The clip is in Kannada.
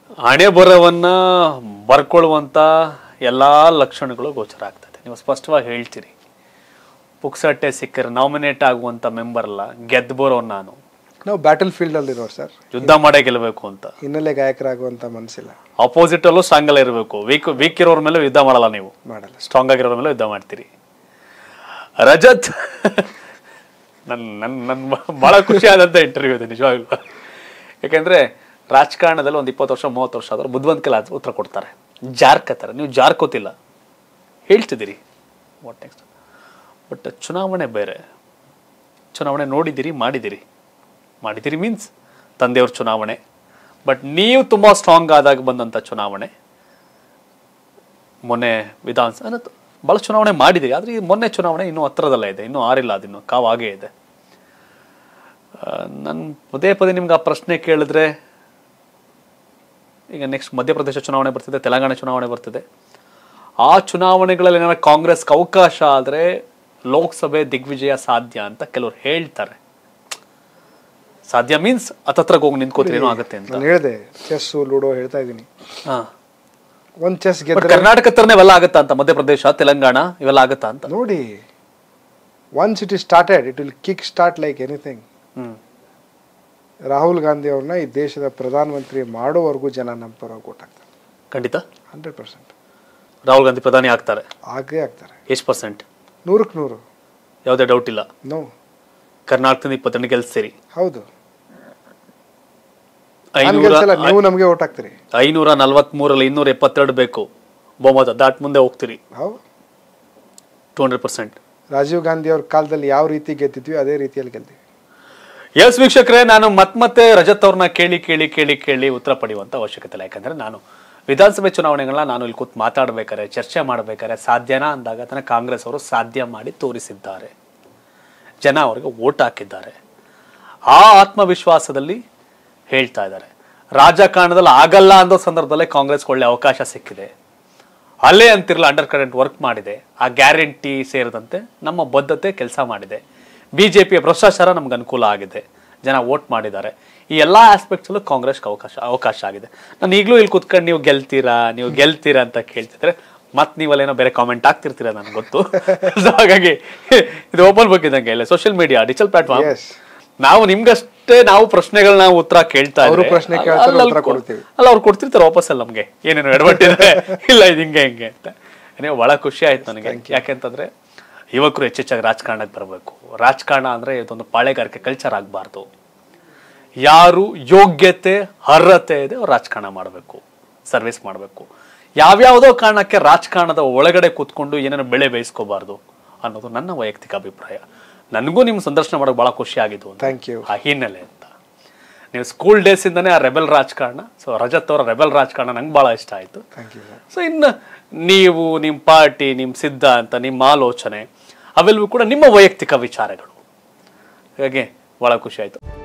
ಹಣೆ ಬರವನ್ನ ಬರ್ಕೊಳ್ಳುವಂಥ ಎಲ್ಲ ಲಕ್ಷಣಗಳು ಗೋಚರ ಆಗ್ತದೆ ನೀವು ಸ್ಪಷ್ಟವಾಗಿ ಹೇಳ್ತೀರಿ ಪುಕ್ಸಟ್ಟೆ ಸಿಕ್ಕರೆ ನಾಮಿನೇಟ್ ಆಗುವಂಥ ಮೆಂಬರ್ ಅಲ್ಲ ಗೆದ್ದು ಬರೋನು ನಾನು ನಾವು ಬ್ಯಾಟಲ್ ಫೀಲ್ಡ್ ಅಲ್ಲಿ ಇರೋರು ಸರ್ ಯುದ್ಧ ಮಾಡೇ ಗೆಲ್ಲಬೇಕು ಅಂತ ಹಿನ್ನೆಲೆ ಗಾಯಕರಾಗುವಂತ ಮನಸ್ಸಿಲ್ಲ ಅಪೋಸಿಟ್ ಅಲ್ಲೂ ಸ್ಟ್ರಾಂಗ್ ಅಲ್ಲೇ ಇರಬೇಕು ವೀಕ್ ವೀಕ್ ಇರೋರ ಮೇಲೆ ಯುದ್ಧ ಮಾಡಲ್ಲ ನೀವು ಮಾಡಲ್ಲ ಸ್ಟ್ರಾಂಗ್ ಆಗಿರೋರ ಮೇಲೆ ಯುದ್ಧ ಮಾಡ್ತೀರಿ ರಜತ್ ನನ್ನ ನನ್ನ ನನ್ನ ಭಾಳ ಖುಷಿ ಆದಂಥ ಇಂಟರ್ವ್ಯೂ ಇದೆ ನಿಜವಾಗ್ಲೂ ಯಾಕೆಂದ್ರೆ ರಾಜಕಾರಣದಲ್ಲಿ ಒಂದು ಇಪ್ಪತ್ತು ವರ್ಷ ಮೂವತ್ತು ವರ್ಷ ಆದ್ರೆ ಬುದ್ಧಿವಂತಿಕೆಲ್ಲ ಉತ್ತರ ಕೊಡ್ತಾರೆ ಜಾರ್ಕತ್ತಾರೆ ನೀವು ಜಾರ್ಕೋತಿಲ್ಲ ಹೇಳ್ತಿದ್ದೀರಿ ವಾಟ್ ನೆಕ್ಸ್ಟ್ ಬಟ್ ಚುನಾವಣೆ ಬೇರೆ ಚುನಾವಣೆ ನೋಡಿದ್ದೀರಿ ಮಾಡಿದ್ದೀರಿ ಮಾಡಿದ್ದೀರಿ ಮೀನ್ಸ್ ತಂದೆಯವ್ರ ಚುನಾವಣೆ ಬಟ್ ನೀವು ತುಂಬ ಸ್ಟ್ರಾಂಗ್ ಆದಾಗ ಬಂದಂಥ ಚುನಾವಣೆ ಮೊನ್ನೆ ವಿಧಾನಸ ಅನ್ನೋದು ಭಾಳ ಚುನಾವಣೆ ಮಾಡಿದ್ದೀರಿ ಆದರೆ ಈ ಮೊನ್ನೆ ಚುನಾವಣೆ ಇನ್ನೂ ಹತ್ರದಲ್ಲೇ ಇದೆ ಇನ್ನೂ ಆರಿಲ್ಲ ಅದಿನ್ನು ಕಾವು ಹಾಗೇ ಇದೆ ನನ್ನ ಪದೇ ಪದೇ ನಿಮ್ಗೆ ಆ ಪ್ರಶ್ನೆ ಕೇಳಿದ್ರೆ ಈಗ ನೆಕ್ಸ್ಟ್ ಮಧ್ಯಪ್ರದೇಶ ಚುನಾವಣೆ ಬರ್ತಿದೆ ತೆಲಂಗಾಣ ಚುನಾವಣೆ ಬರ್ತಿದೆ ಆ ಚುನಾವಣೆಗಳಲ್ಲಿ ಏನಾರ ಕಾಂಗ್ರೆಸ್ಗೆ ಅವಕಾಶ ಆದರೆ ಲೋಕಸಭೆ ದಿಗ್ವಿಜಯ ಸಾಧ್ಯ ಅಂತ ಕೆಲವ್ರು ಹೇಳ್ತಾರೆ ಸಾಧ್ಯ ಮೀನ್ಸ್ ಹತ್ತತ್ರ ಹೋಗಿ ನಿಂತ್ಕೋತೀರಿ ಏನೋ ಆಗುತ್ತೆ ಅಂತ ನಾನು ಹೇಳಿದೆ ಚೆಸ್ ಲೂಡೋ ಹೇಳ್ತಾ ಇದ್ದೀನಿ ಹಾ ಒಂದ್ ಚೆಸ್ ಬಟ್ ಗೆದ್ರೆ ಕರ್ನಾಟಕ ಹತ್ರನೇ ಇವೆಲ್ಲ ಆಗುತ್ತಾ ಅಂತ ಮಧ್ಯಪ್ರದೇಶ ತೆಲಂಗಾಣ ಇವೆಲ್ಲ ಆಗುತ್ತಾ ಅಂತ ನೋಡಿ once it is started it will kick start like anything hmm Rahul Gandhi ಅವ್ರನ್ನ ಈ ದೇಶದ ಪ್ರಧಾನಮಂತ್ರಿ ಮಾಡೋವರೆಗೂ ಜನ ನಮ್ಮ ಪರವಾಗಿ ಓಟ್ ಹಾಕ್ತಾರೆ ಖಂಡಿತ ಹಂಡ್ರೆಡ್ ಪರ್ಸೆಂಟ್ ರಾಹುಲ್ ಗಾಂಧಿ ಪ್ರಧಾನಿ ಆಗ್ತಾರೆ ಆಗೇ ಆಗ್ತಾರೆ ಎಷ್ಟು ಪರ್ಸೆಂಟ್ ನೂರಕ್ಕೆ ನೂರು ಯಾವುದೇ ಡೌಟ್ ಇಲ್ಲ ನೋ ಕರ್ನಾಟಕದಿಂದ ಇಪ್ಪತ್ತೆಂಟು ಗೆಲ್ಸ್ತೀರಿ ಹೌದು ನಾನು ಐನೂರ ಗೆಲ್ಸಲ್ಲ ನೀವು ನಮಗೆ ಓಟ್ ಹಾಕ್ತೀರಿ ಐನೂರ ನಲ್ವತ್ಮೂರಲ್ಲಿ ಇನ್ನೂರ ಎಪ್ಪತ್ತೆರಡು ಬೇಕು ಬಹುಮತ ದಾಟ್ ಮುಂದೆ ಹೋಗ್ತೀರಿ ಹೌದು two hundred percent Rajiv Gandhi ಅವ್ರ ಕಾಲದಲ್ಲಿ ಯಾವ ರೀತಿ ಗೆದ್ದಿದ್ವಿ ಅದೇ ರೀತಿಯಲ್ಲಿ ಗೆಲ್ತೀವಿ ಎಸ್ ವೀಕ್ಷಕರೇ ನಾನು ಮತ್ ಮತ್ತೆ ರಜತ್ ಅವ್ರನ್ನ ಕೇಳಿ ಕೇಳಿ ಕೇಳಿ ಕೇಳಿ ಉತ್ತರ ಪಡೆಯುವಂತ ಅವಶ್ಯಕತೆ ಇಲ್ಲ ಯಾಕಂದ್ರೆ ನಾನು ವಿಧಾನಸಭೆ ಚುನಾವಣೆಗಳನ್ನ ನಾನು ಇಲ್ಲಿ ಕೂತ್ ಮಾತಾಡ್ಬೇಕಾರೆ ಚರ್ಚೆ ಮಾಡ್ಬೇಕಾರೆ ಸಾಧ್ಯನಾ ಅಂದಾಗ ತನ್ನ ಕಾಂಗ್ರೆಸ್ ಅವರು ಸಾಧ್ಯ ಮಾಡಿ ತೋರಿಸಿದ್ದಾರೆ ಜನ ಅವರಿಗೆ ಓಟ್ ಹಾಕಿದ್ದಾರೆ ಆ ಆತ್ಮವಿಶ್ವಾಸದಲ್ಲಿ ಹೇಳ್ತಾ ಇದ್ದಾರೆ ರಾಜಕಾರಣದಲ್ಲಿ ಆಗಲ್ಲ ಅನ್ನೋ ಸಂದರ್ಭದಲ್ಲೇ ಕಾಂಗ್ರೆಸ್ ಒಳ್ಳೆ ಅವಕಾಶ ಸಿಕ್ಕಿದೆ ಅಲ್ಲೇ ಅಂತಿರಲ್ಲ ಅಂಡರ್ ಕರೆಂಟ್ ವರ್ಕ್ ಮಾಡಿದೆ ಆ ಗ್ಯಾರಂಟಿ ಸೇರಿದಂತೆ ನಮ್ಮ ಬದ್ಧತೆ ಕೆಲಸ ಮಾಡಿದೆ ಬಿಜೆಪಿಯ ಭ್ರಷ್ಟಾಚಾರ ನಮ್ಗೆ ಅನುಕೂಲ ಆಗಿದೆ ಜನ ವೋಟ್ ಮಾಡಿದ್ದಾರೆ ಈ ಎಲ್ಲಾ ಆಸ್ಪೆಕ್ಟ್ಸ್ ಅಲ್ಲೂ ಕಾಂಗ್ರೆಸ್ಗೆ ಅವಕಾಶ ಅವಕಾಶ ಆಗಿದೆ ನಾನು ಈಗಲೂ ಇಲ್ಲಿ ಕುತ್ಕೊಂಡು ನೀವು ಗೆಲ್ತೀರಾ ನೀವು ಗೆಲ್ತೀರಾ ಅಂತ ಕೇಳ್ತಿದ್ರೆ ಮತ್ ನೀವಲ್ಲೇನೋ ಬೇರೆ ಕಾಮೆಂಟ್ ಆಗ್ತಿರ್ತೀರಾ ನನ್ಗೆ ಗೊತ್ತು So ಹಾಗಾಗಿ ಇದು ಓಪನ್ ಬುಕ್ ಇದ್ದಂಗೆ ಇಲ್ಲ social media digital platform Yes. ನಾವು ನಿಮ್ಗಷ್ಟೇ ನಾವು ಪ್ರಶ್ನೆಗಳನ್ನ ಉತ್ತರ ಕೇಳ್ತಾ ಅವ್ರು ಇದ್ರೆ ಪ್ರಶ್ನೆ ಅಲ್ಲ- ಕೇಳ್ತಾರೆ, ಅಲ್ಲ ಉತ್ತರ ಕೊ- ಕೊಡ್ತೀವಿ. ಅಲ್ಲ ಅವ್ರು ಕೊಡ್ತಿರ್ತಾರೆ ವಾಪಸ್ ಅಲ್ಲ ನಮ್ಗೆ ಏನೇನು ಎಡವಟ್ಟಿದೆ ಇಲ್ಲ ಇದು ಹಿಂಗೆ ಹಿಂಗೆ ಅಂತ ನೀವು ಬಹಳ ಖುಷಿ ಆಯ್ತು ನನಗೆ ಯಾಕೆಂತಂದ್ರೆ ಯುವಕರು ಹೆಚ್ಚೆಚ್ಚಾಗಿ ರಾಜಕಾರಣಕ್ಕೆ ಬರಬೇಕು ರಾಜಕಾರಣ ಅಂದ್ರೆ ಇದೊಂದು ಪಾಳೆಗಾರಿಕೆ ಕಲ್ಚರ್ ಆಗಬಾರ್ದು ಯಾರು ಯೋಗ್ಯತೆ ಅರ್ಹತೆ ಇದೆ ಅವ್ರು ರಾಜಕಾರಣ ಮಾಡಬೇಕು ಸರ್ವಿಸ್ ಮಾಡಬೇಕು ಯಾವ್ಯಾವುದೋ ಕಾರಣಕ್ಕೆ ರಾಜಕಾರಣದ ಒಳಗಡೆ ಕೂತ್ಕೊಂಡು ಏನೇನೋ ಬೆಳೆ ಬೇಯಿಸ್ಕೋಬಾರ್ದು ಅನ್ನೋದು ನನ್ನ ವೈಯಕ್ತಿಕ ಅಭಿಪ್ರಾಯ ನನಗೂ ನಿಮ್ಮ ಸಂದರ್ಶನ ಮಾಡೋಕೆ ಬಹಳ ಖುಷಿ ಆಗಿದ್ದು ಅಂತ. Thank you. ಆ ಹಿನ್ನೆಲೆ ಅಂತ ನೀವು ಸ್ಕೂಲ್ ಡೇಸಿಂದನೇ ಆ ರೆಬೆಲ್ ರಾಜಕಾರಣ ಸೊ ರಜತ್ ಅವರ ರೆಬೆಲ್ ರಾಜಕಾರಣ ನಂಗೆ ಭಾಳ ಇಷ್ಟ ಆಯಿತು ಥ್ಯಾಂಕ್ ಯು ಸೊ ಇನ್ನು ನೀವು ನಿಮ್ಮ ಪಾರ್ಟಿ ನಿಮ್ಮ ಸಿದ್ಧಾಂತ ನಿಮ್ಮ ಆಲೋಚನೆ ಅವೆಲ್ಲವೂ ಕೂಡ ನಿಮ್ಮ ವೈಯಕ್ತಿಕ ವಿಚಾರಗಳು ಹಾಗೆ ಭಾಳ ಖುಷಿ ಆಯಿತು